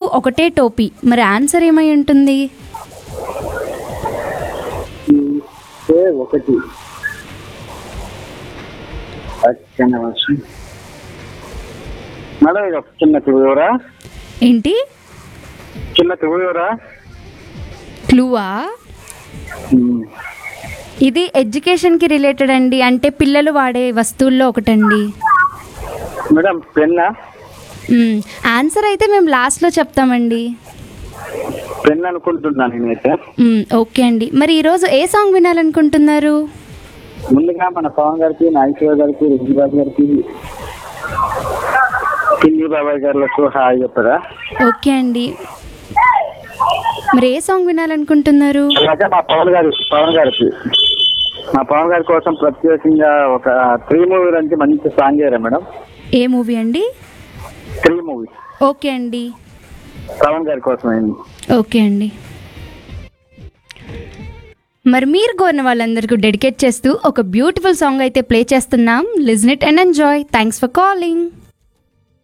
ఒకటే టోపీ మరి ఆన్సర్ ఏమై ఉంటుంది ఏ ఒకటి చిన్న వర్షం మేడం ఇది ఒక చిన్న క్లూవరా ఏంటి చిన్న క్లూవరా క్లూవా ఇది ఎడ్యుకేషన్కి రిలేటెడ్ అండి అంటే పిల్లలు వాడే వస్తువుల్లో ఒకటండి మేడం పెన్నా మ్మ్. ఆన్సర్ అయితే మేము లాస్ట్లో చెప్తామండి పెన్ అనుకుంటున్నాను నేనైతే మ్మ్, ఓకే అండి మరి ఈరోజు ఏ సాంగ్ వినాలనుకుంటున్నారు ముందుగా మన పవన్ గారికి నాగేశ్వర గారికి రంజిబాబు గారికి కిన్ని బాబాయ్ గారులకు హాయ్ చెప్పరా ఓకే అండి మరి ఏ సాంగ్ వినాలనుకుంటున్నారు అలాగే మా పవన్ గారి పవన్ గారికి మా పవన్ గారి కోసం ప్రత్యేకంగా ఒక త్రీ మూవీ నుంచి మంచి సాంగ్ చేయరా మేడం ఏ మూవీ అండి త్రీ మూవీ ఓకే అండి పవన్ గారి కోసం అయింది ఓకే అండి మరి మీరు కోరిన వాళ్ళందరికీ డెడికేట్ చేస్తూ ఒక బ్యూటిఫుల్ సాంగ్ అయితే ప్లే చేస్తున్నాం listen it and enjoy thanks for calling